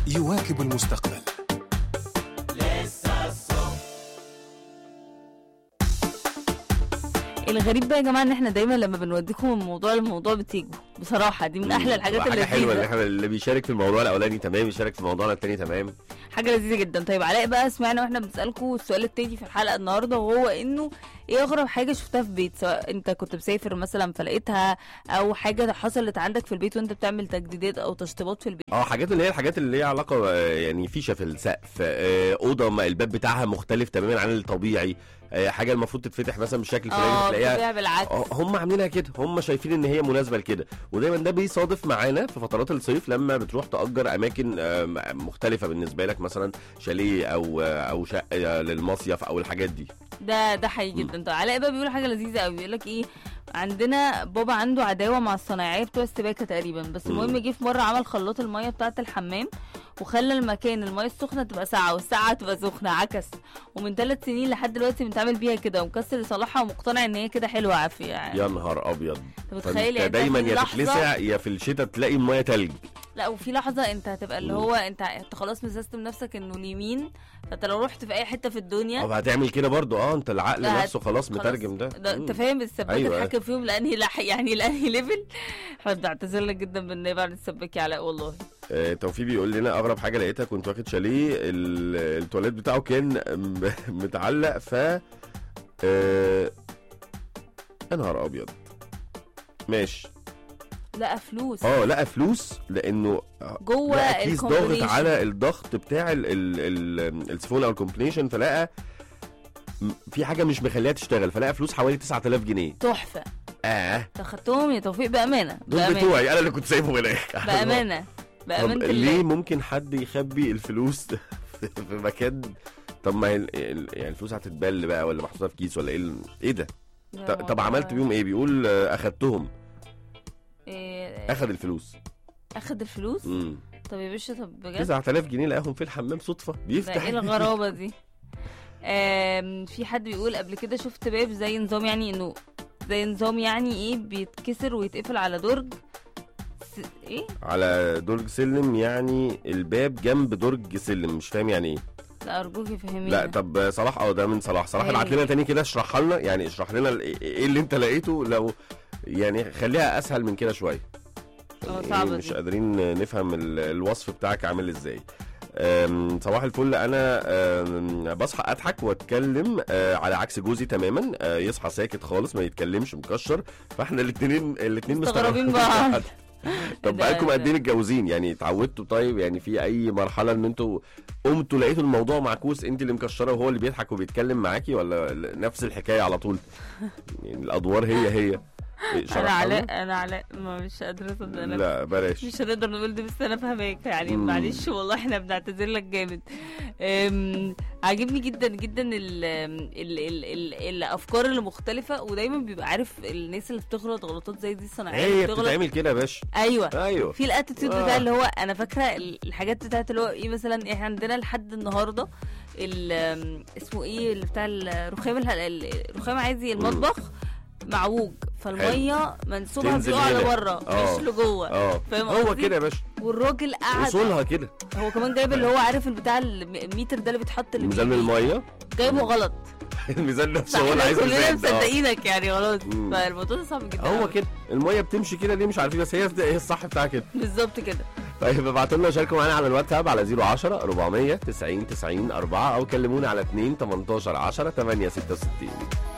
يواكب المستقبل الغريب بقى يا جماعه ان احنا دايما لما بنوديكم من موضوع لموضوع بتيجوا بصراحه دي من احلى الحاجات حاجه حلوه اللي اللذيذه احنا اللي بيشارك في الموضوع الاولاني تمام يشارك في موضوعنا التاني تمام حاجه لذيذه جدا طيب علاء بقى سمعنا واحنا بنسالكم السؤال التاني في الحلقه النهارده وهو انه ايه اغرب حاجه شفتها في بيت سواء انت كنت مسافر مثلا فلقيتها او حاجه حصلت عندك في البيت وانت بتعمل تجديدات او تشطيبات في البيت اه حاجات اللي هي الحاجات اللي ليها علاقه آه، يعني فيشه في السقف آه، اوضه ما الباب بتاعها مختلف تماما عن الطبيعي آه، حاجه المفروض تتفتح مثلا بالشكل الفلاني اه تلاقيها بتبيع بالعكس اه هم عاملينها كده هم شايفين ان هي مناسبه لكده ودايما ده بيصادف معانا في فترات الصيف لما بتروح تأجر اماكن آه، مختلفه بالنسبه لك مثلا شاليه او آه، او شقه للمصيف او الحاجات دي ده ده حقيقي جدا طب علاء بقى بيقول حاجه لذيذه قوي بيقول لك ايه عندنا بابا عنده عداوه مع الصنايعيه بتوع السباكه تقريبا بس مم. المهم جه في مره عمل خلاط الميه بتاعه الحمام وخلى المكان الميه السخنه تبقى ساقعه والساقعه تبقى سخنه عكس ومن ثلاث سنين لحد دلوقتي بنتعامل بيها كده ومكسر يصلحها ومقتنع ان هي كده حلوه عافيه يعني يا نهار ابيض انت متخيل فانت يعني دايما في يا لحظة- تتلسع يا في الشتاء تلاقي الميه تلج لا وفي لحظه انت هتبقى اللي مم. هو انت انت خلاص مسستم نفسك انه اليمين فانت لو رحت في اي حته في الدنيا طب هتعمل كده برضو اه انت العقل لا، نفسه خلاص مترجم ده, ده انت مم. فاهم السباك أيوة. أيوة. اتحكم فيهم لانهي لح يعني لانهي ليفل احنا بنعتذر لك جدا بالنيابه عن السباك يا علاء والله آه، توفيق بيقول لنا اغرب حاجه لقيتها كنت واخد شاليه ال- التواليت بتاعه كان م- متعلق ف آه، يا نهار ابيض ماشي لقى فلوس اه لقى فلوس لانه جوه لقى كيس ضاغط الcombination. على الضغط بتاع ال- ال- ال- السيفون او الكومبليشن فلقى م- في حاجه مش مخليها تشتغل فلقى فلوس حوالي 9000 جنيه تحفه اه انت خدتهم يا توفيق بامانه دول بامانه بتوعي انا اللي كنت سايبهم هناك بامانه طب بامانه ليه الله ممكن حد يخبي الفلوس في في مكان طب ما هي ال- ال- يعني الفلوس هتتبل بقى ولا محطوطه في كيس ولا ايه ال- ايه ده يا ط- طب والله. عملت بيهم ايه بيقول آه، اخدتهم إيه اخد الفلوس اخد الفلوس امم طب يا باشا طب بجد 9000 جنيه لقاهم في الحمام صدفه ده بيفتح ايه الغرابه دي آم، في حد بيقول قبل كده شفت باب زي نظام يعني انه زي نظام يعني ايه بيتكسر ويتقفل على درج س... ايه على درج سلم يعني الباب جنب درج سلم مش فاهم يعني ايه لا ارجوك فهميني لا طب صلاح اه ده من صلاح صلاح إيه؟ ابعت لنا تاني كده اشرحها لنا يعني اشرح لنا ال- ايه اللي انت لقيته لو يعني خليها اسهل من كده شويه اه يعني صعبة مش دي. قادرين نفهم ال- الوصف بتاعك عامل ازاي أم، صباح الفل انا أم، بصحى اضحك واتكلم أه، على عكس جوزي تماما أه، يصحى ساكت خالص ما يتكلمش مكشر فاحنا الاثنين الاثنين مستغربين بعض. طب ده- بقالكم قد ده- ايه متجوزين يعني اتعودتوا طيب يعني في اي مرحله ان انتوا قمتوا لقيتوا الموضوع معكوس انت اللي مكشره وهو اللي بيضحك وبيتكلم معاكي ولا نفس الحكايه على طول يعني الادوار هي هي انا شرحها علاء لنا؟ انا علاء ما مش قادره اصدق نفسي. لا بلاش مش هنقدر نقول دي بس انا فاهماك يعني مم. معلش والله احنا بنعتذر لك جامد أم، عاجبني جدا جدا ال ال ال ال الافكار المختلفه ودايما بيبقى عارف الناس اللي بتغلط غلطات زي دي الصناعيه هي اللي بتغلط بتتعمل كده يا باشا ايوه ايوه في الاتيتيود آه. بتاع اللي هو انا فاكره ال- الحاجات بتاعت اللي هو ايه مثلا احنا عندنا لحد النهارده ال- أم، اسمه ايه اللي بتاع الرخام الح- ال- الرخام عادي المطبخ معوج فالميه منسوبها تنزل بيقع هنا. لبره آه. مش لجوه اه فاهم هو قصدي؟ كده يا باشا والراجل قعد وصولها كده هو كمان جايب اللي هو عارف البتاع الميتر ده اللي بيتحط اللي ميزان بي- الميه جايبه غلط الميزان نفسه هو اللي فاحنا عايز كلنا ميزان آه. مصدقينك يعني خلاص مم. فالموضوع ده صعب جدا هو كده الميه بتمشي كده ليه مش عارفين بس هي هي الصح بتاعها كده بالظبط كده طيب ابعتوا لنا شاركوا معانا على الواتساب على 010 400 90 90 4 او كلمونا على 2 18 10 8 66